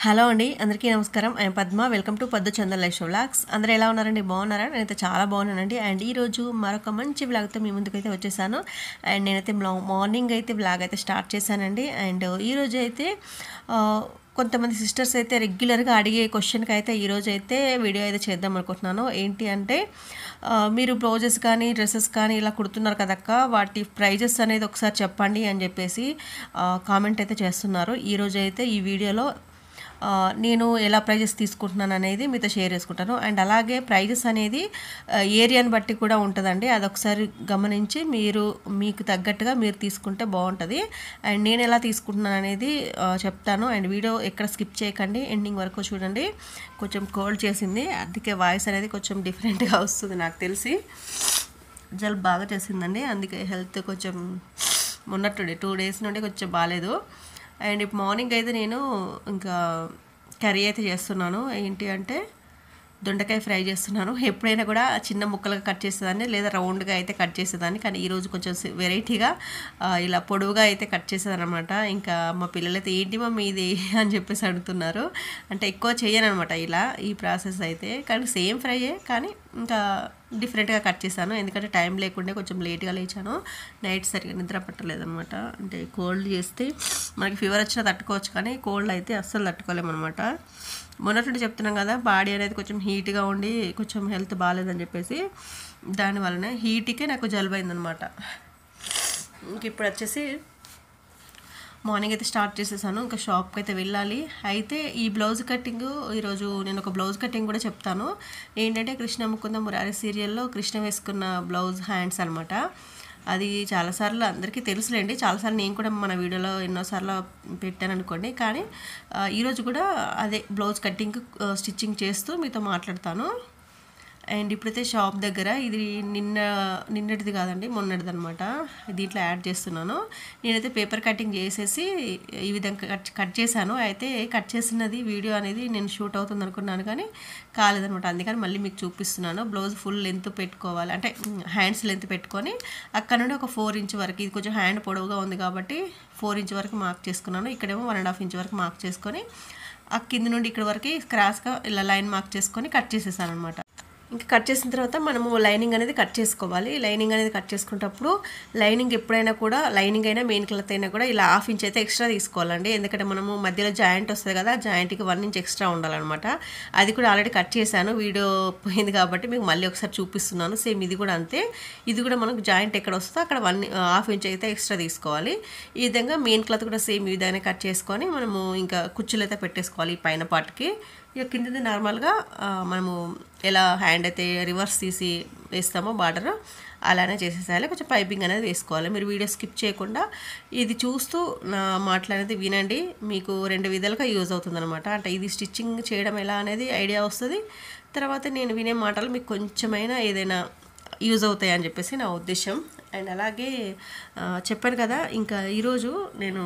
hello అండి అందరికీ నమస్కారం ఐఎమ్ పద్మ వెల్కమ్ టు పద్దు చందన్ లైఫ్ వ్లాగ్స్ అందరూ ఎలా ఉన్నారండి బాగున్నారా నేనైతే చాలా బాగున్నానండి అండ్ ఈరోజు మరొక మంచి వ్లాగ్తో మీ ముందుకైతే వచ్చేసాను అండ్ నేనైతే మార్నింగ్ అయితే వ్లాగ్ అయితే స్టార్ట్ చేశానండి అండ్ ఈరోజు అయితే ఆ, కొంతమంది సిస్టర్స్ అయితే రెగ్యులర్గా అడిగే క్వశ్చన్కి అయితే ఈరోజు అయితే వీడియో అయితే చేద్దాం అనుకుంటున్నాను ఏంటి అంటే ఆ, మీరు బ్లౌజెస్ కానీ డ్రెస్సెస్ కానీ ఇలా కుడుతున్నారు కదక్క వాటి ప్రైజెస్ అనేది ఒకసారి చెప్పండి అని చెప్పేసి కామెంట్ అయితే చేస్తున్నారు ఈరోజు అయితే ఈ వీడియోలో ఆ, నేను ఎలా ప్రైజెస్ తీసుకుంటున్నాను అనేది మీతో షేర్ చేసుకుంటాను అండ్ అలాగే ప్రైజెస్ అనేది ఆ, ఏరియాని బట్టి కూడా ఉంటుందండి అది ఒకసారి గమనించి మీరు మీకు తగ్గట్టుగా మీరు తీసుకుంటే బాగుంటుంది అండ్ నేను ఎలా తీసుకుంటున్నాను అనేది ఆ, చెప్తాను అండ్ వీడియో ఎక్కడ స్కిప్ చేయకండి ఎండింగ్ వరకు చూడండి కొంచెం కోల్డ్ చేసింది అందుకే వాయిస్ అనేది కొంచెం డిఫరెంట్గా వస్తుంది నాకు తెలిసి జలుబు బాగా చేసిందండి అందుకే హెల్త్ కొంచెం మొన్నట్టుండి టూ డేస్ నుండి కొంచెం బాగాలేదు అండ్ ఇప్పుడు మార్నింగ్ అయితే నేను ఇంకా కర్రీ అయితే చేస్తున్నాను ఏంటి అంటే దొండకాయ ఫ్రై చేస్తున్నాను ఎప్పుడైనా కూడా చిన్న ముక్కలుగా కట్ చేసేదాన్ని లేదా రౌండ్గా అయితే కట్ చేసేదాన్ని కానీ ఈరోజు కొంచెం వెరైటీగా ఇలా పొడవుగా అయితే కట్ చేసేదన్నమాట ఇంకా మా పిల్లలైతే ఏంటి మమ్మీ ఇది అని చెప్పేసి అడుగుతున్నారు అంటే ఎక్కువ చేయను అనమాట ఇలా ఈ ప్రాసెస్ అయితే కానీ సేమ్ ఫ్రైయే కానీ ఇంకా డిఫరెంట్గా కట్ చేశాను ఎందుకంటే టైం లేకుండే కొంచెం లేట్గా లేచాను నైట్ సరిగా నిద్ర పట్టలేదనమాట అంటే కోల్డ్ చేస్తే మనకి ఫీవర్ వచ్చినా తట్టుకోవచ్చు కానీ కోల్డ్ అయితే అస్సలు తట్టుకోలేమన్నమాట మొన్నటి నుండి చెప్తున్నాం కదా బాడీ అనేది కొంచెం హీట్గా ఉండి కొంచెం హెల్త్ బాగాలేదని చెప్పేసి దానివల్లనే హీట్కే నాకు జలుబు అయిందనమాట ఇంక ఇప్పుడు వచ్చేసి మార్నింగ్ అయితే స్టార్ట్ చేసేసాను ఇంకా షాప్కి అయితే వెళ్ళాలి అయితే ఈ బ్లౌజ్ కటింగ్ ఈరోజు నేను ఒక బ్లౌజ్ కటింగ్ కూడా చెప్తాను ఏంటంటే కృష్ణ ముకుంద మురారి సీరియల్లో కృష్ణ వేసుకున్న బ్లౌజ్ హ్యాండ్స్ అనమాట అది చాలాసార్లు అందరికీ తెలుసులేండి చాలాసార్లు నేను కూడా మన వీడియోలో ఎన్నోసార్లు పెట్టాను అనుకోండి కానీ ఆ, ఈరోజు కూడా అదే బ్లౌజ్ కటింగ్ స్టిచ్చింగ్ చేస్తూ మీతో మాట్లాడతాను అండ్ ఇప్పుడైతే షాప్ దగ్గర ఇది నిన్న నిన్నటిది కాదండి మొన్నటిది అనమాట దీంట్లో యాడ్ చేస్తున్నాను నేనైతే పేపర్ కటింగ్ చేసేసి ఈ విధంగా కట్ కట్ చేశాను అయితే కట్ చేసినది వీడియో అనేది నేను షూట్ అవుతుంది అనుకున్నాను కానీ కాలేదనమాట అందుకని మళ్ళీ మీకు చూపిస్తున్నాను బ్లౌజ్ ఫుల్ లెంత్ పెట్టుకోవాలి అంటే హ్యాండ్స్ లెంత్ పెట్టుకొని అక్కడ నుండి ఒక ఫోర్ ఇంచ్ వరకు ఇది కొంచెం హ్యాండ్ పొడవుగా ఉంది కాబట్టి ఫోర్ ఇంచ్ వరకు మార్క్ చేసుకున్నాను ఇక్కడేమో వన్ అండ్ హాఫ్ ఇంచ్ వరకు మార్క్ చేసుకొని ఆ కింద నుండి ఇక్కడ వరకు క్రాస్గా ఇలా లైన్ మార్క్ చేసుకొని కట్ చేసేసాను అనమాట ఇంకా కట్ చేసిన తర్వాత మనము లైనింగ్ అనేది కట్ చేసుకోవాలి లైనింగ్ అనేది కట్ చేసుకునేటప్పుడు లైనింగ్ ఎప్పుడైనా కూడా లైనింగ్ అయినా మెయిన్ క్లాత్ అయినా కూడా ఇలా హాఫ్ ఇంచ్ అయితే ఎక్స్ట్రా తీసుకోవాలండి ఎందుకంటే మనము మధ్యలో జాయింట్ వస్తుంది కదా జాయింట్కి వన్ ఇంచ్ ఎక్స్ట్రా ఉండాలన్నమాట అది కూడా ఆల్రెడీ కట్ చేశాను వీడియో పోయింది కాబట్టి మీకు మళ్ళీ ఒకసారి చూపిస్తున్నాను సేమ్ ఇది కూడా అంతే ఇది కూడా మనకు జాయింట్ ఎక్కడ వస్తుందో అక్కడ వన్ హాఫ్ ఇంచ్ అయితే ఎక్స్ట్రా తీసుకోవాలి ఈ విధంగా మెయిన్ క్లాత్ కూడా సేమ్ ఈ విధంగా కట్ చేసుకొని మనము ఇంకా కుచ్చులు అయితే పెట్టేసుకోవాలి ఈ పైన పార్ట్కి ఇక కిందది నార్మల్గా ఆ, మనము ఎలా హ్యాండ్ అయితే రివర్స్ తీసి వేస్తామో బార్డర్ అలానే చేసేసేయాలి కొంచెం పైపింగ్ అనేది వేసుకోవాలి మీరు వీడియో స్కిప్ చేయకుండా ఇది చూస్తూ నా మాటలు అనేది వినండి మీకు రెండు విధాలుగా యూజ్ అవుతుంది అనమాట అంటే ఇది స్టిచ్చింగ్ చేయడం ఎలా అనేది ఐడియా వస్తుంది తర్వాత నేను వినే మాటలు మీకు కొంచెమైనా ఏదైనా యూజ్ అవుతాయి అని చెప్పేసి నా ఉద్దేశం అండ్ అలాగే ఆ, చెప్పాను కదా ఇంకా ఈరోజు నేను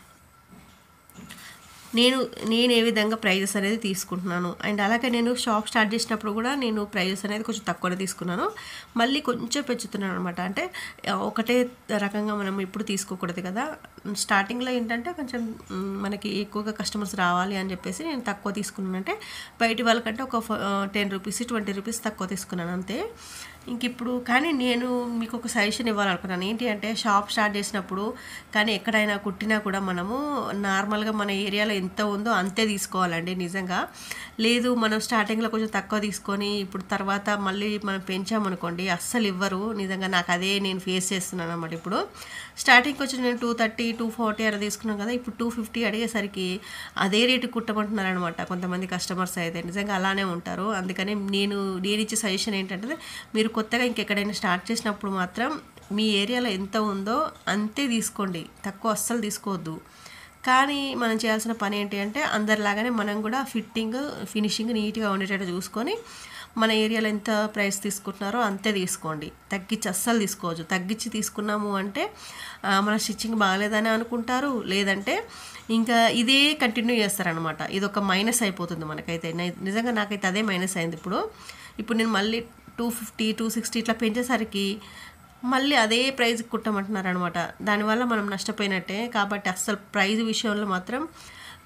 నేను నేను ఏ విధంగా ప్రైజెస్ అనేది తీసుకుంటున్నాను అండ్ అలాగే నేను షాప్ స్టార్ట్ చేసినప్పుడు కూడా నేను ప్రైజెస్ అనేది కొంచెం తక్కువనే తీసుకున్నాను మళ్ళీ కొంచెం పెంచుతున్నాను అనమాట అంటే ఆ, ఒకటే రకంగా మనం ఎప్పుడు తీసుకోకూడదు కదా స్టార్టింగ్లో ఏంటంటే కొంచెం మ్, మనకి ఎక్కువగా కస్టమర్స్ రావాలి అని చెప్పేసి నేను తక్కువ తీసుకున్నాను అంటే బయటి వాళ్ళకంటే ఒక టెన్ రూపీస్ ట్వంటీ రూపీస్ తక్కువ తీసుకున్నాను అంతే ఇంక ఇప్పుడు కానీ నేను మీకు ఒక సజెషన్ ఇవ్వాలనుకున్నాను ఏంటి అంటే షాప్ స్టార్ట్ చేసినప్పుడు కానీ ఎక్కడైనా కుట్టినా కూడా మనము నార్మల్గా మన ఏరియాలో ఎంత ఉందో అంతే తీసుకోవాలండి నిజంగా లేదు మనం స్టార్టింగ్లో కొంచెం తక్కువ తీసుకొని ఇప్పుడు తర్వాత మళ్ళీ మనం పెంచామనుకోండి అస్సలు ఇవ్వరు నిజంగా నాకు అదే నేను ఫేస్ చేస్తున్నాను అనమాట ఇప్పుడు స్టార్టింగ్కి వచ్చి నేను టూ థర్టీ టూ ఫార్టీ అలా తీసుకున్నాను కదా ఇప్పుడు టూ ఫిఫ్టీ అడిగేసరికి అదే రేటు కుట్టమంటున్నారు అనమాట కొంతమంది కస్టమర్స్ అయితే నిజంగా అలానే ఉంటారు అందుకని నేను నేను ఇచ్చే సజెషన్ ఏంటంటే మీరు కొత్తగా ఇంకెక్కడైనా స్టార్ట్ చేసినప్పుడు మాత్రం మీ ఏరియాలో ఎంత ఉందో అంతే తీసుకోండి తక్కువ అస్సలు తీసుకోవద్దు కానీ మనం చేయాల్సిన పని ఏంటి అంటే అందరిలాగానే మనం కూడా ఫిట్టింగ్ ఫినిషింగ్ నీట్గా ఉండేటట్టు చూసుకొని మన ఏరియాలో ఎంత ప్రైస్ తీసుకుంటున్నారో అంతే తీసుకోండి తగ్గించి అస్సలు తీసుకోవచ్చు తగ్గించి తీసుకున్నాము అంటే ఆ, మన స్టిచ్చింగ్ బాగాలేదని అనుకుంటారు లేదంటే ఇంకా ఇదే కంటిన్యూ చేస్తారనమాట ఇది ఒక మైనస్ అయిపోతుంది మనకైతే నే- నిజంగా నాకైతే అదే మైనస్ అయింది ఇప్పుడు ఇప్పుడు నేను మళ్ళీ టూ ఫిఫ్టీ టూ సిక్స్టీ ఇట్లా పెంచేసరికి మళ్ళీ అదే ప్రైజ్ కుట్టమంటున్నారు అనమాట దానివల్ల మనం నష్టపోయినట్టే కాబట్టి అస్సలు ప్రైజ్ విషయంలో మాత్రం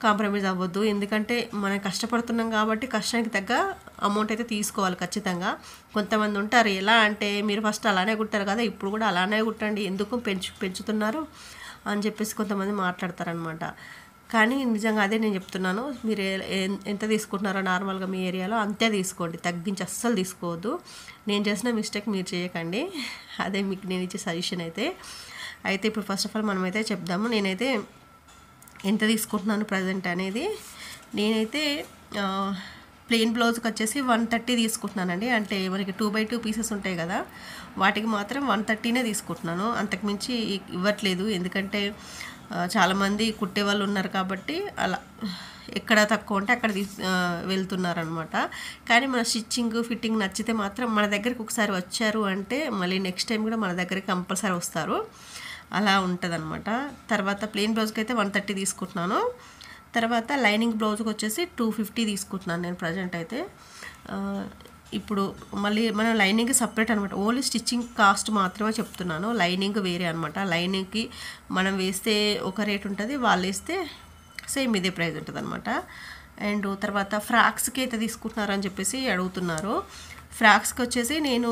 కాంప్రమైజ్ అవ్వద్దు ఎందుకంటే మనం కష్టపడుతున్నాం కాబట్టి కష్టానికి తగ్గ అమౌంట్ అయితే తీసుకోవాలి ఖచ్చితంగా కొంతమంది ఉంటారు ఎలా అంటే మీరు ఫస్ట్ అలానే కుట్టారు కదా ఇప్పుడు కూడా అలానే కుట్టండి ఎందుకు పెంచు పెంచుతున్నారు అని చెప్పేసి కొంతమంది మాట్లాడతారనమాట కానీ నిజంగా అదే నేను చెప్తున్నాను మీరు ఏ- ఎన్- ఎంత తీసుకుంటున్నారో నార్మల్గా మీ ఏరియాలో అంతే తీసుకోండి తగ్గించి అస్సలు తీసుకోవద్దు నేను చేసిన మిస్టేక్ మీరు చేయకండి అదే మీకు నేను ఇచ్చే సజెషన్ అయితే అయితే ఇప్పుడు ఫస్ట్ ఆఫ్ ఆల్ మనమైతే చెప్దాము నేనైతే ఎంత తీసుకుంటున్నాను ప్రజెంట్ అనేది నేనైతే ప్లెయిన్ బ్లౌజ్కి వచ్చేసి వన్ థర్టీ తీసుకుంటున్నానండి అంటే మనకి టూ బై టూ పీసెస్ ఉంటాయి కదా వాటికి మాత్రం వన్ థర్టీనే తీసుకుంటున్నాను అంతకుమించి ఇవ్వట్లేదు ఎందుకంటే ఆ, చాలామంది కుట్టే వాళ్ళు ఉన్నారు కాబట్టి అలా ఎక్కడ తక్కువ ఉంటే అక్కడ తీసు వెళ్తున్నారనమాట కానీ మన స్టిచ్చింగ్ ఫిట్టింగ్ నచ్చితే మాత్రం మన దగ్గరికి ఒకసారి వచ్చారు అంటే మళ్ళీ నెక్స్ట్ టైం కూడా మన దగ్గరికి కంపల్సరీ వస్తారు అలా ఉంటుంది తర్వాత ప్లెయిన్ బ్లౌజ్కి అయితే వన్ థర్టీ తీసుకుంటున్నాను తర్వాత లైనింగ్ బ్లౌజ్కి వచ్చేసి టూ ఫిఫ్టీ తీసుకుంటున్నాను నేను ప్రజెంట్ అయితే ఆ, ఇప్పుడు మళ్ళీ మన లైనింగ్ సపరేట్ అనమాట ఓన్లీ స్టిచ్చింగ్ కాస్ట్ మాత్రమే చెప్తున్నాను లైనింగ్ వేరే అనమాట లైనింగ్కి మనం వేస్తే ఒక రేట్ ఉంటుంది వాళ్ళు వేస్తే సేమ్ ఇదే ప్రైస్ ఉంటుంది అనమాట అండ్ తర్వాత ఫ్రాక్స్కి అయితే తీసుకుంటున్నారని చెప్పేసి అడుగుతున్నారు ఫ్రాక్స్కి వచ్చేసి నేను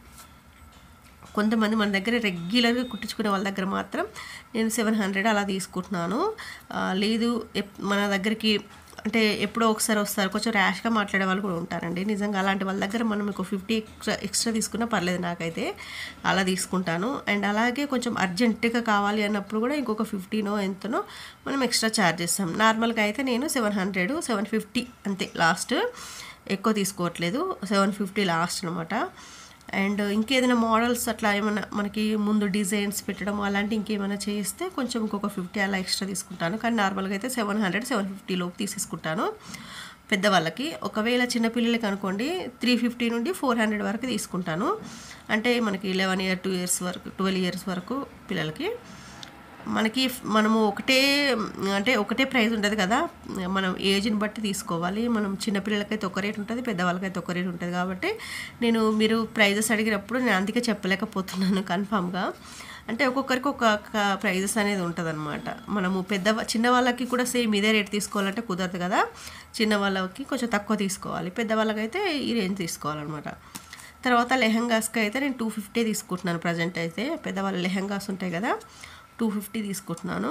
కొంతమంది మన దగ్గర రెగ్యులర్గా కుట్టించుకునే వాళ్ళ దగ్గర మాత్రం నేను సెవెన్ హండ్రెడ్ అలా తీసుకుంటున్నాను ఆ, లేదు ఎప్- మన దగ్గరికి అంటే ఎప్పుడో ఒకసారి వస్తారు కొంచెం ర్యాష్గా మాట్లాడే వాళ్ళు కూడా ఉంటారండి నిజంగా అలాంటి వాళ్ళ దగ్గర మనం మీకు ఫిఫ్టీ ఎక్స్ట్రా ఎక్స్ట్రా తీసుకున్నా పర్లేదు నాకైతే అలా తీసుకుంటాను అండ్ అలాగే కొంచెం అర్జెంటుగా కావాలి అన్నప్పుడు కూడా ఇంకొక ఫిఫ్టీనో ఎంతనో మనం ఎక్స్ట్రా ఛార్జ్ చేస్తాం నార్మల్గా అయితే నేను సెవెన్ హండ్రెడ్ సెవెన్ ఫిఫ్టీ అంతే లాస్ట్ ఎక్కువ తీసుకోవట్లేదు సెవెన్ ఫిఫ్టీ లాస్ట్ అనమాట అండ్ ఇంకేదైనా మోడల్స్ అట్లా ఏమైనా మనకి ముందు డిజైన్స్ పెట్టడం అలాంటి ఇంకేమైనా చేస్తే కొంచెం ఇంకొక ఫిఫ్టీ అలా ఎక్స్ట్రా తీసుకుంటాను కానీ నార్మల్గా అయితే సెవెన్ హండ్రెడ్ సెవెన్ ఫిఫ్టీ లోపు తీసేసుకుంటాను పెద్దవాళ్ళకి ఒకవేళ చిన్నపిల్లలకి అనుకోండి త్రీ ఫిఫ్టీ నుండి ఫోర్ హండ్రెడ్ వరకు తీసుకుంటాను అంటే మనకి లెవెన్ ఇయర్ టూ ఇయర్స్ వరకు ట్వెల్వ్ ఇయర్స్ వరకు పిల్లలకి మనకి మనము ఒకటే అంటే ఒకటే ప్రైస్ ఉంటుంది కదా మనం ఏజ్ని బట్టి తీసుకోవాలి మనం చిన్నపిల్లలకైతే ఒక రేట్ ఉంటుంది పెద్దవాళ్ళకైతే ఒక రేట్ ఉంటుంది కాబట్టి నేను మీరు ప్రైజెస్ అడిగినప్పుడు నేను అందుకే చెప్పలేకపోతున్నాను కన్ఫామ్గా అంటే ఒక్కొక్కరికి ఒక్కొక్క ప్రైజెస్ అనేది ఉంటుంది అనమాట మనము పెద్ద చిన్న వాళ్ళకి కూడా సేమ్ ఇదే రేట్ తీసుకోవాలంటే కుదరదు కదా చిన్న వాళ్ళకి కొంచెం తక్కువ తీసుకోవాలి పెద్దవాళ్ళకైతే ఈ రేంజ్ తీసుకోవాలన్నమాట తర్వాత లెహంగాస్కి అయితే నేను టూ ఫిఫ్టీ తీసుకుంటున్నాను ప్రజెంట్ అయితే పెద్దవాళ్ళ లెహంగాస్ ఉంటాయి కదా టూ ఫిఫ్టీ తీసుకుంటున్నాను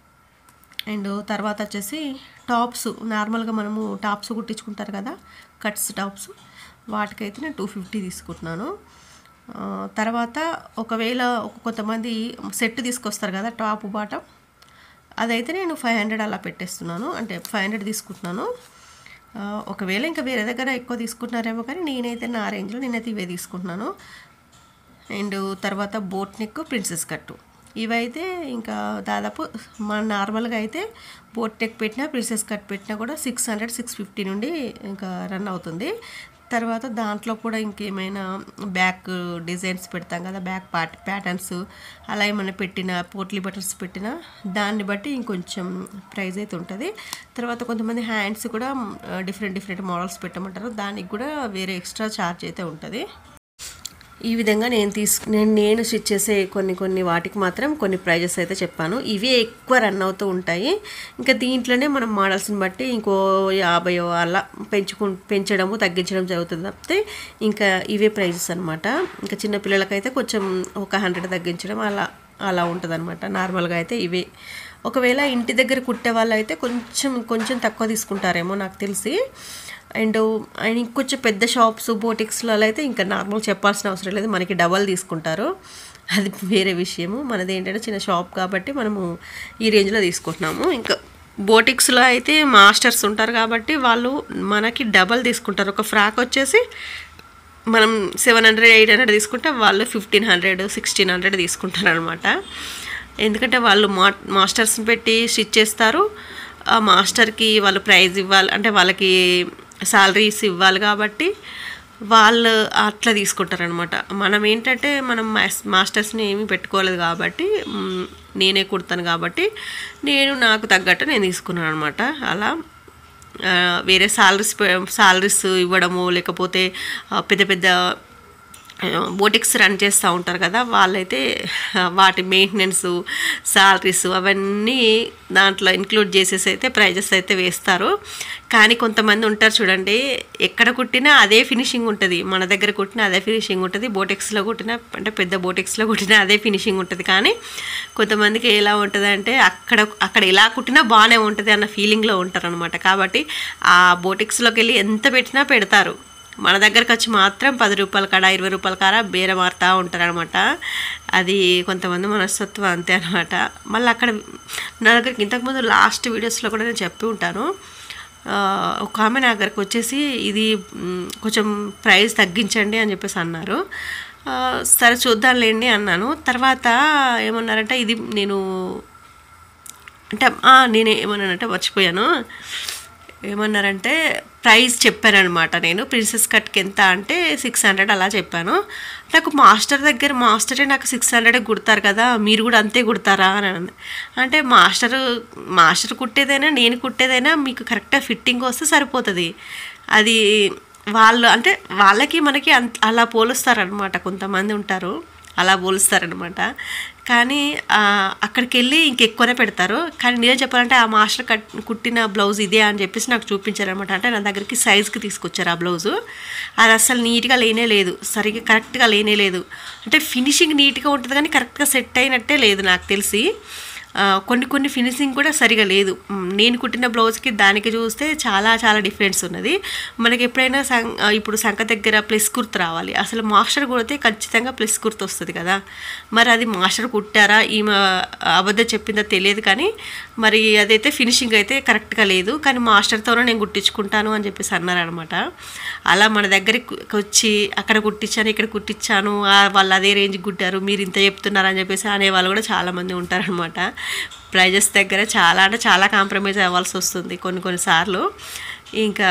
అండ్ తర్వాత వచ్చేసి టాప్స్ నార్మల్గా మనము టాప్స్ కుట్టించుకుంటారు కదా కట్స్ టాప్స్ వాటికైతే నేను టూ ఫిఫ్టీ తీసుకుంటున్నాను ఆ, తర్వాత ఒకవేళ ఒక కొంతమంది సెట్ తీసుకొస్తారు కదా టాప్ బాటమ్ అదైతే నేను ఫైవ్ హండ్రెడ్ అలా పెట్టేస్తున్నాను అంటే ఫైవ్ హండ్రెడ్ తీసుకుంటున్నాను ఆ, ఒకవేళ ఇంకా వేరే దగ్గర ఎక్కువ తీసుకుంటున్నారేమో కానీ నేనైతే నా రేంజ్లో నేనైతే ఇవే తీసుకుంటున్నాను అండ్ తర్వాత బోట్ నెక్ ప్రిన్సెస్ కట్టు ఇవైతే ఇంకా దాదాపు మన నార్మల్గా అయితే బోట్ నెక్ పెట్టినా ప్రిన్సెస్ కట్ పెట్టినా కూడా సిక్స్ హండ్రెడ్ సిక్స్ ఫిఫ్టీ నుండి ఇంకా రన్ అవుతుంది తర్వాత దాంట్లో కూడా ఇంకేమైనా బ్యాక్ డిజైన్స్ పెడతాం కదా బ్యాక్ పార్ట్ ప్యాటర్న్స్ అలా ఏమైనా పెట్టిన పోట్లీ బటన్స్ పెట్టిన దాన్ని బట్టి ఇంకొంచెం ప్రైస్ అయితే ఉంటుంది తర్వాత కొంతమంది హ్యాండ్స్ కూడా డిఫరెంట్ డిఫరెంట్ మోడల్స్ పెట్టమంటారు దానికి కూడా వేరే ఎక్స్ట్రా ఛార్జ్ అయితే ఉంటుంది ఈ విధంగా నేను తీసు నేను నేను స్టిచ్ చేసే కొన్ని కొన్ని వాటికి మాత్రం కొన్ని ప్రైజెస్ అయితే చెప్పాను ఇవే ఎక్కువ రన్ అవుతూ ఉంటాయి ఇంకా దీంట్లోనే మనం మోడల్స్ని బట్టి ఇంకో యాభై అలా పెంచుకు పెంచడము తగ్గించడం జరుగుతుంది తప్పితే ఇంకా ఇవే ప్రైజెస్ అనమాట ఇంకా చిన్న పిల్లలకైతే కొంచెం ఒక హండ్రెడ్ తగ్గించడం అలా అలా ఉంటుంది అనమాట నార్మల్గా అయితే ఇవే ఒకవేళ ఇంటి దగ్గర కుట్టే వాళ్ళు అయితే కొంచెం కొంచెం తక్కువ తీసుకుంటారేమో నాకు తెలిసి అండ్ అండ్ ఇంకొంచెం పెద్ద షాప్స్ బోటిక్స్లో అయితే ఇంకా నార్మల్ చెప్పాల్సిన అవసరం లేదు మనకి డబల్ తీసుకుంటారు అది వేరే విషయము మనది ఏంటంటే చిన్న షాప్ కాబట్టి మనము ఈ రేంజ్లో తీసుకుంటున్నాము ఇంకా బోటిక్స్లో అయితే మాస్టర్స్ ఉంటారు కాబట్టి వాళ్ళు మనకి డబల్ తీసుకుంటారు ఒక ఫ్రాక్ వచ్చేసి మనం సెవెన్ హండ్రెడ్ ఎయిట్ హండ్రెడ్ తీసుకుంటే వాళ్ళు ఫిఫ్టీన్ హండ్రెడ్ సిక్స్టీన్ హండ్రెడ్ తీసుకుంటారు అనమాట ఎందుకంటే వాళ్ళు మా మాస్టర్స్ని పెట్టి స్టిచ్ చేస్తారు ఆ మాస్టర్కి వాళ్ళు ప్రైజ్ ఇవ్వాలి అంటే వాళ్ళకి శాలరీస్ ఇవ్వాలి కాబట్టి వాళ్ళు అట్లా తీసుకుంటారనమాట మనం ఏంటంటే మనం మాస్- మాస్టర్స్ని ఏమీ పెట్టుకోలేదు కాబట్టి మ్, నేనే కుడతాను కాబట్టి నేను నాకు తగ్గట్టు నేను తీసుకున్నాను అనమాట అలా ఆ, వేరే సాలరీస్ సాలరీస్ ఇవ్వడము లేకపోతే ఆ, పెద్ద పెద్ద బోటిక్స్ రన్ చేస్తూ ఉంటారు కదా వాళ్ళైతే ఆ, వాటి మెయింటెనెన్స్ సాలరీస్ అవన్నీ దాంట్లో ఇంక్లూడ్ చేసేసి అయితే ప్రైజెస్ అయితే వేస్తారు కానీ కొంతమంది ఉంటారు చూడండి ఎక్కడ కుట్టినా అదే ఫినిషింగ్ ఉంటుంది మన దగ్గర కుట్టినా అదే ఫినిషింగ్ ఉంటుంది బోటెక్స్లో కుట్టినా అంటే పెద్ద బోటెక్స్లో కుట్టినా అదే ఫినిషింగ్ ఉంటుంది కానీ కొంతమందికి ఎలా ఉంటుంది అంటే అక్కడ అక్కడ ఎలా కుట్టినా బాగానే ఉంటుంది అన్న ఫీలింగ్లో ఉంటారు అనమాట కాబట్టి ఆ బోటెక్స్లోకి వెళ్ళి ఎంత పెట్టినా పెడతారు మన దగ్గరకు వచ్చి మాత్రం పది రూపాయల కాడ ఇరవై రూపాయల కాడ బేర మారుతూ ఉంటారనమాట అది కొంతమంది మనస్తత్వం అంతే అనమాట మళ్ళీ అక్కడ నా దగ్గరికి ఇంతకుముందు లాస్ట్ వీడియోస్లో కూడా నేను చెప్పి ఉంటాను ఆ, ఒక ఆమె నా దగ్గరకు వచ్చేసి ఇది మ్, కొంచెం ప్రైస్ తగ్గించండి అని చెప్పేసి అన్నారు ఆ, సరే చూద్దాంలేండి అన్నాను తర్వాత ఏమన్నారంటే ఇది నేను అంటే ఆ, నేను ఏమన్నానంటే మర్చిపోయాను ఏమన్నారంటే ప్రైస్ చెప్పానమాట నేను ప్రిన్సెస్ కట్కి ఎంత అంటే సిక్స్ హండ్రెడ్ అలా చెప్పాను నాకు మాస్టర్ దగ్గర మాస్టరే నాకు సిక్స్ హండ్రెడ్ కుడతారు కదా మీరు కూడా అంతే కుడతారా అని అన్నది అంటే మాస్టర్ మాస్టర్ కుట్టేదైనా నేను కుట్టేదైనా మీకు కరెక్ట్గా ఫిట్టింగ్ వస్తే సరిపోతుంది అది వాళ్ళు అంటే వాళ్ళకి మనకి అంత అలా పోలుస్తారనమాట కొంతమంది ఉంటారు అలా పోలుస్తారనమాట కానీ ఆ, అక్కడికి వెళ్ళి ఇంకెక్కువనే పెడతారు కానీ నిజం చెప్పాలంటే ఆ మాస్టర్ కట్ కుట్టిన బ్లౌజ్ ఇదే అని చెప్పేసి నాకు చూపించారనమాట అంటే నా దగ్గరికి సైజ్కి తీసుకొచ్చారు ఆ బ్లౌజు అది అసలు నీట్గా లేనే లేదు సరిగ్గా కరెక్ట్గా లేనే లేదు అంటే ఫినిషింగ్ నీట్గా ఉంటుంది కానీ కరెక్ట్గా సెట్ అయినట్టే లేదు నాకు తెలిసి ఆ, కొన్ని కొన్ని ఫినిషింగ్ కూడా సరిగా లేదు మ్, నేను కుట్టిన బ్లౌజ్కి దానికి చూస్తే చాలా చాలా డిఫరెన్స్ ఉన్నది మనకి ఎప్పుడైనా సం ఆ, ఇప్పుడు సంఖ దగ్గర ప్లస్ కుర్త్ రావాలి అసలు మాస్టర్ కుడితే ఖచ్చితంగా ప్లస్ కుర్త్ వస్తుంది కదా మరి అది మాస్టర్ కుట్టారా ఈమె అబద్ధం చెప్పిందో తెలియదు కానీ మరి అదైతే ఫినిషింగ్ అయితే కరెక్ట్గా లేదు కానీ మాస్టర్తోనే నేను కుట్టించుకుంటాను అని చెప్పేసి అన్నారనమాట అలా మన దగ్గరికి వచ్చి అక్కడ కుట్టించాను ఇక్కడ కుట్టించాను ఆ, వాళ్ళు అదే రేంజ్ కుట్టారు మీరు ఇంత చెప్తున్నారు అని చెప్పేసి అనేవాళ్ళు కూడా చాలామంది ఉంటారనమాట ప్రైజెస్ దగ్గర చాలా అంటే చాలా కాంప్రమైజ్ అవ్వాల్సి వస్తుంది కొన్ని కొన్నిసార్లు ఇంకా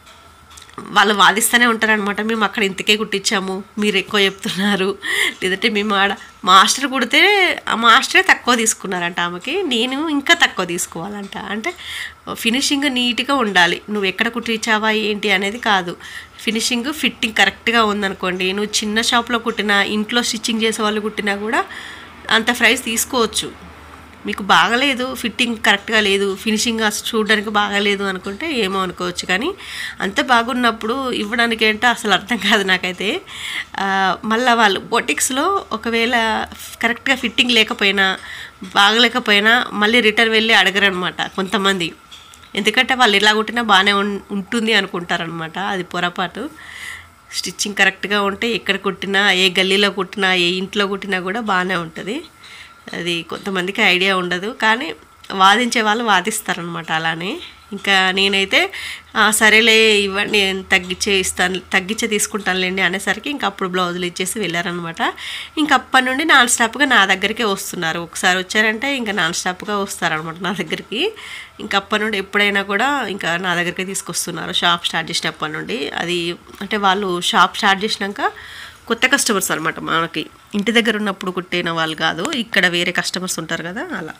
వాళ్ళు వాదిస్తూనే ఉంటారనమాట మేము అక్కడ ఇంతకే కుట్టించాము మీరు ఎక్కువ చెప్తున్నారు లేదంటే మేము ఆడ మాస్టర్ కుడితే ఆ మాస్టరే తక్కువ తీసుకున్నారంట ఆమెకి నేను ఇంకా తక్కువ తీసుకోవాలంట అంటే ఫినిషింగ్ నీట్గా ఉండాలి నువ్వు ఎక్కడ కుట్టించావా ఏంటి అనేది కాదు ఫినిషింగ్ ఫిట్టింగ్ కరెక్ట్గా ఉందనుకోండి నువ్వు చిన్న షాప్లో కుట్టినా ఇంట్లో స్టిచ్చింగ్ చేసే వాళ్ళు కుట్టినా కూడా అంత ప్రైస్ తీసుకోవచ్చు మీకు బాగలేదు ఫిట్టింగ్ కరెక్ట్గా లేదు ఫినిషింగ్ అసలు చూడడానికి బాగలేదు అనుకుంటే ఏమో అనుకోవచ్చు కానీ అంత బాగున్నప్పుడు ఇవ్వడానికి ఏంటో అసలు అర్థం కాదు నాకైతే ఆ, మళ్ళా వాళ్ళు బొటిక్స్లో ఒకవేళ కరెక్ట్గా ఫిట్టింగ్ లేకపోయినా బాగలేకపోయినా మళ్ళీ రిటర్న్ వెళ్ళి అడగరనమాట కొంతమంది ఎందుకంటే వాళ్ళు ఎలా కుట్టినా బాగానే ఉం- ఉంటుంది అనుకుంటారనమాట అది పొరపాటు స్టిచ్చింగ్ కరెక్ట్గా ఉంటే ఎక్కడ కుట్టినా ఏ గల్లీలో కుట్టినా ఏ ఇంట్లో కుట్టినా కూడా బాగానే ఉంటుంది అది కొంతమందికి ఐడియా ఉండదు కానీ వాదించే వాళ్ళు వాదిస్తారనమాట అలానే ఇంకా నేనైతే "ఆ, సరేలే ఇవ్వండి నేను తగ్గించే ఇస్తాను తగ్గించే తీసుకుంటానులేండి అనేసరికి ఇంక అప్పుడు బ్లౌజులు ఇచ్చేసి వెళ్ళారనమాట ఇంక అప్పటి నుండి నాన్ స్టాప్గా నా దగ్గరికే వస్తున్నారు ఒకసారి వచ్చారంటే ఇంకా నాన్ స్టాప్గా వస్తారనమాట నా దగ్గరికి ఇంక అప్పటి నుండి ఎప్పుడైనా కూడా ఇంకా నా దగ్గరికి తీసుకొస్తున్నారు షాప్ స్టార్ట్ చేసినప్పటి నుండి అది అంటే వాళ్ళు షాప్ స్టార్ట్ చేసినాక కొత్త కస్టమర్స్ అనమాట మనకి ఇంటి దగ్గర ఉన్నప్పుడు కుట్టిన వాళ్ళు కాదు ఇక్కడ వేరే కస్టమర్స్ ఉంటారు కదా అలా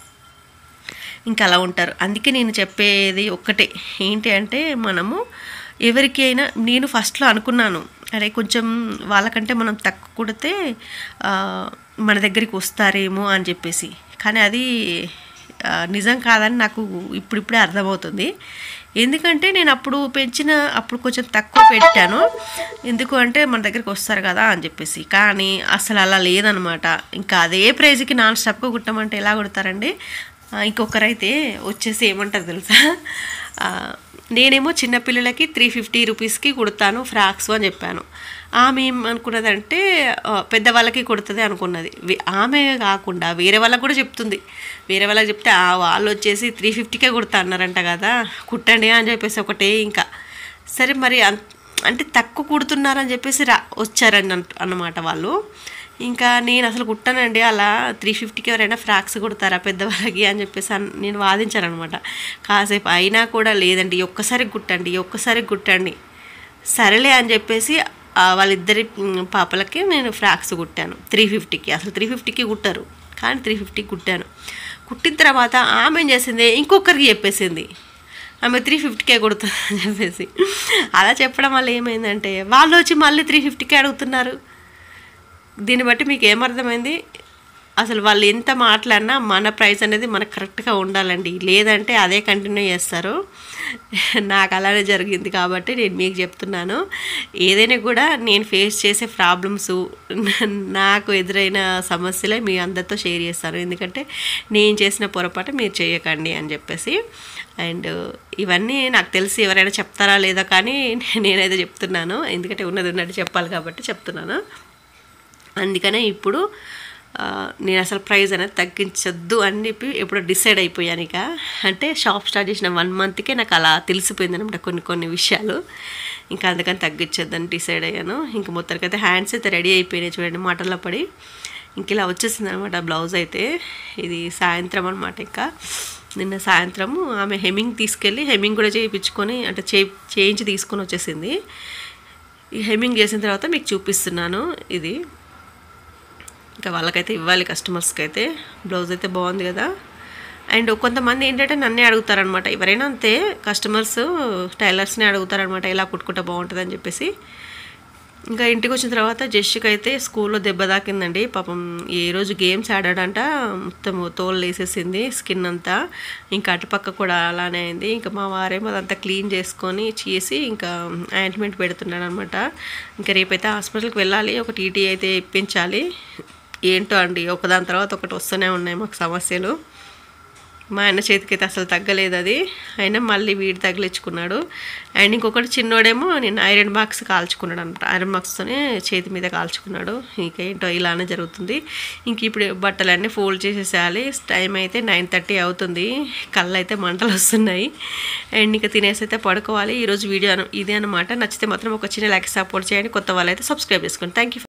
ఇంకా అలా ఉంటారు అందుకే నేను చెప్పేది ఒక్కటే ఏంటి అంటే మనము ఎవరికి అయినా నేను ఫస్ట్లో అనుకున్నాను అరే కొంచెం వాళ్ళకంటే మనం తక్కువ కుడితే ఆ, మన దగ్గరికి వస్తారేమో అని చెప్పేసి కానీ అది ఆ, నిజం కాదని నాకు ఇప్పుడిప్పుడే అర్థమవుతుంది ఎందుకంటే నేను అప్పుడు పెంచిన అప్పుడు కొంచెం తక్కువ పెట్టాను ఎందుకు అంటే మన దగ్గరికి వస్తారు కదా అని చెప్పేసి కానీ అసలు అలా లేదనమాట ఇంకా అదే ప్రైజ్కి నాన్ స్టాప్గా కుట్టమంటే ఎలా కుడతారండి ఆ, ఇంకొకరైతే వచ్చేసి ఏమంటారు తెలుసా ఆ, నేనేమో చిన్నపిల్లలకి త్రీ ఫిఫ్టీ రూపీస్కి కుడతాను ఫ్రాక్స్ అని చెప్పాను ఆమె ఏమనుకున్నదంటే ఆ, పెద్దవాళ్ళకి కుడుతుంది అనుకున్నది వే- ఆమె కాకుండా వేరే వాళ్ళకి కూడా చెప్తుంది వేరే వాళ్ళకి చెప్తే "ఆ, వాళ్ళు వచ్చేసి త్రీ ఫిఫ్టీకే కుడతా అన్నారంట కదా కుట్టండి అని చెప్పేసి ఒకటే ఇంకా సరే మరి అన్- అంటే తక్కువ కుడుతున్నారని చెప్పేసి రా వచ్చారని అంట- అన్నమాట వాళ్ళు ఇంకా నేను అసలు కుట్టానండి అలా త్రీ ఫిఫ్టీకి ఎవరైనా ఫ్రాక్స్ కుడతారా పెద్దవాళ్ళకి అని చెప్పేసి అన్- నేను వాదించాను కాసేపు అయినా కూడా లేదండి ఈ ఒక్కసారి కుట్టండి ఈ ఒక్కసారి కుట్టండి సరేలే అని చెప్పేసి ఆ వాళ్ళిద్దరి మ్, పాపలకి నేను ఫ్రాక్స్ కుట్టాను త్రీ ఫిఫ్టీకి అసలు త్రీ ఫిఫ్టీకి కుట్టారు కానీ త్రీ ఫిఫ్టీకి కుట్టాను కుట్టిన తర్వాత ఆమె ఏం చేసింది ఇంకొకరికి చెప్పేసింది ఆమె త్రీ ఫిఫ్టీకే కొడుతుంది అని చెప్పేసి అలా చెప్పడం వల్ల ఏమైందంటే వాళ్ళు వచ్చి మళ్ళీ త్రీ ఫిఫ్టీకే అడుగుతున్నారు దీన్ని బట్టి మీకు ఏమర్థమైంది అసలు వాళ్ళు ఎంత మాట్లాడినా మన ప్రైస్ అనేది మనకు కరెక్ట్గా ఉండాలండి లేదంటే అదే కంటిన్యూ చేస్తారు నాకు అలానే జరిగింది కాబట్టి నేను మీకు చెప్తున్నాను ఏదైనా కూడా నేను ఫేస్ చేసే ప్రాబ్లమ్స్ నాకు ఎదురైన సమస్యలే మీ అందరితో షేర్ చేస్తాను ఎందుకంటే నేను చేసిన పొరపాటు మీరు చేయకండి అని చెప్పేసి అండ్ ఇవన్నీ నాకు తెలిసి ఎవరైనా చెప్తారా లేదా కానీ నేనైతే చెప్తున్నాను ఎందుకంటే ఉన్నది ఉన్నట్టు చెప్పాలి కాబట్టి చెప్తున్నాను అందుకనే ఇప్పుడు ఆ, నేను అసలు ప్రైస్ అనేది తగ్గించొద్దు అని చెప్పి ఎప్పుడో డిసైడ్ అయిపోయాను ఇక అంటే షాప్ స్టార్ట్ చేసిన వన్ మంత్కే నాకు అలా తెలిసిపోయింది అనమాట కొన్ని కొన్ని విషయాలు ఇంకా అందుకని తగ్గించొద్దని డిసైడ్ అయ్యాను ఇంక మొత్తానికి అయితే హ్యాండ్స్ అయితే రెడీ అయిపోయినాయి చూడండి మాటల్లో పడి ఇంక ఇలా వచ్చేసింది అనమాట బ్లౌజ్ అయితే ఇది సాయంత్రం అనమాట ఇంకా నిన్న సాయంత్రము ఆమె హెమ్మింగ్ తీసుకెళ్ళి హెమ్మింగ్ కూడా చేయించుకొని అంటే చే చేయించి తీసుకొని వచ్చేసింది ఈ హెమ్మింగ్ చేసిన తర్వాత మీకు చూపిస్తున్నాను ఇది ఇంకా వాళ్ళకైతే ఇవ్వాలి కస్టమర్స్కి అయితే బ్లౌజ్ అయితే బాగుంది కదా అండ్ కొంతమంది ఏంటంటే నన్నే అడుగుతారనమాట ఎవరైనా అంతే కస్టమర్స్ టైలర్స్ని అడుగుతారనమాట ఇలా కుట్టుకుంటే బాగుంటుంది అని చెప్పేసి ఇంకా ఇంటికి వచ్చిన తర్వాత జస్ట్కి అయితే స్కూల్లో దెబ్బ తాకిందండి పాపం ఏ రోజు గేమ్స్ ఆడాడంట మొత్తం తోలు వేసేసింది స్కిన్ అంతా ఇంకా అటుపక్క కూడా అలానే అయింది ఇంకా మా వారేమో అదంతా క్లీన్ చేసుకొని చేసి ఇంకా ఆయింట్మెంట్ పెడుతున్నాడు అనమాట ఇంకా రేపైతే హాస్పిటల్కి వెళ్ళాలి ఒక టీటీ అయితే ఇప్పించాలి ఏంటో అండి ఒకదాని తర్వాత ఒకటి వస్తూనే ఉన్నాయి మాకు సమస్యలు మా ఆయన చేతికి అయితే అసలు తగ్గలేదు అది అయినా మళ్ళీ వీడి తగిలించుకున్నాడు అండ్ ఇంకొకటి చిన్నోడేమో నేను ఐరన్ బాక్స్ కాల్చుకున్నాడు అనమాట ఐరన్ బాక్స్తోనే చేతి మీద కాల్చుకున్నాడు ఇంకేంటో ఇలానే జరుగుతుంది ఇంక ఇప్పుడు బట్టలన్నీ ఫోల్డ్ చేసేసేయాలి టైం అయితే నైన్ థర్టీ అవుతుంది కళ్ళు అయితే మంటలు వస్తున్నాయి అండ్ ఇంకా తినేసి అయితే పడుకోవాలి ఈరోజు వీడియో అను- ఇదే అనమాట నచ్చితే మాత్రం ఒక చిన్న లైక్ సపోర్ట్ చేయండి కొత్త వాళ్ళు అయితే సబ్స్క్రైబ్ చేసుకోండి థ్యాంక్ యూ